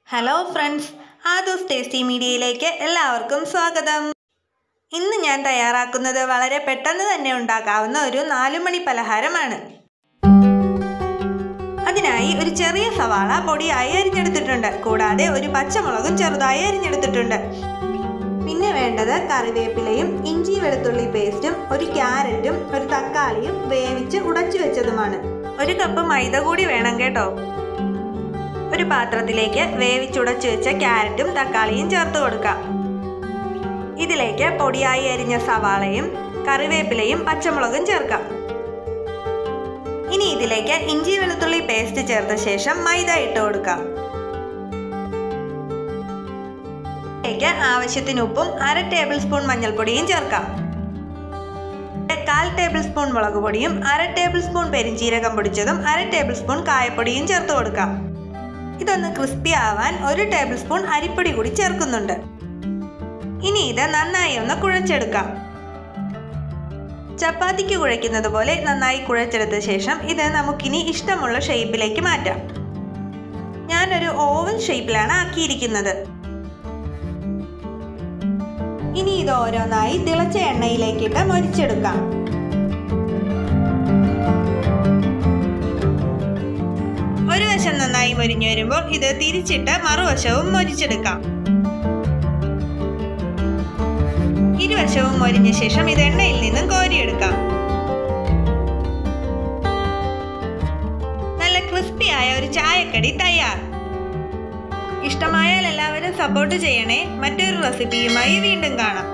hello friends ആദൂസ് tasty മീഡിയയിലേക്ക് എല്ലാവർക്കും സ്വാഗതം ഇന്ന് ഞാൻ തയ്യാറാക്കുന്നത് വളരെ പെട്ടെന്ന് തന്നെ ഉണ്ടാക്കാവുന്ന ഒരു നാലുമണി പലഹാരമാണ് അതിനായി ഒരു ചെറിയ സവാള പൊടിയായി അരിഞ്ഞെടുത്തിട്ടുണ്ട് കൂടാതെ ഒരു പച്ചമുളകും ചെറുതായി അരിഞ്ഞെടുത്തിട്ടുണ്ട് പിന്നെ വേണ്ടത് കറിവേപ്പിലയും ഇഞ്ചി വെളുത്തുള്ളി പേസ്റ്റും ഒരു ക്യാരറ്റും ഒരു തക്കാളിയും വേവിച്ച് ഉടച്ചു വെച്ചതുമാണ് ഒരു കപ്പ് മൈദ കൂടി വേണം കേട്ടോ ഒരു പാത്രത്തിലേക്ക് വേവിച്ചുടച്ചു വെച്ച ക്യാരറ്റും തക്കാളിയും ചേർത്ത് കൊടുക്കാം ഇതിലേക്ക് പൊടിയായി അരിഞ്ഞ സവാളയും കറിവേപ്പിലയും പച്ചമുളകും ചേർക്കാം ഇനി ഇതിലേക്ക് ഇഞ്ചി വെളുത്തുള്ളി പേസ്റ്റ് ചേർത്ത ശേഷം മൈദ ഇട്ട് കൊടുക്കാം ഇതിലേക്ക് ആവശ്യത്തിന് ഉപ്പും അര ടേബിൾ സ്പൂൺ മഞ്ഞൾപ്പൊടിയും ചേർക്കാം കാൽ ടേബിൾ സ്പൂൺ മുളക് പൊടിയും അര ടേബിൾ സ്പൂൺ പെരിഞ്ചീരകം പൊടിച്ചതും അര ടേബിൾ സ്പൂൺ കായപ്പൊടിയും ചേർത്ത് കൊടുക്കാം ഇതൊന്ന് ക്രിസ്പി ആവാൻ ഒരു ടേബിൾ സ്പൂൺ അരിപ്പൊടി കൂടി ചേർക്കുന്നുണ്ട് ഇനി ഇത് നന്നായി ഒന്ന് കുഴച്ചെടുക്കാം ചപ്പാത്തിക്ക് കുഴയ്ക്കുന്നത് പോലെ നന്നായി കുഴച്ചെടുത്ത ശേഷം ഇത് നമുക്കിനി ഇഷ്ടമുള്ള ഷേപ്പിലേക്ക് മാറ്റാം ഞാനൊരു ഓവൽ ഷേപ്പിലാണ് ആക്കിയിരിക്കുന്നത് ഇനി ഇത് ഓരോന്നായി തിളച്ച എണ്ണയിലേക്കിട്ട് മൊരിച്ചെടുക്കാം ഒരു വശം നന്നായി മൊരിഞ്ഞു വരുമ്പോൾ ഇത് തിരിച്ചിട്ട് മറുവശവും മൊരിച്ചെടുക്കാം ഇരുവശവും മൊരിഞ്ഞ ശേഷം ഇത് എണ്ണയിൽ നിന്നും കോരിയെടുക്കാം നല്ല ക്രിസ്പിയായ ഒരു ചായക്കടി തയ്യാർ ഇഷ്ടമായാൽ എല്ലാവരും സപ്പോർട്ട് ചെയ്യണേ മറ്റൊരു റെസിപ്പിയുമായി വീണ്ടും കാണാം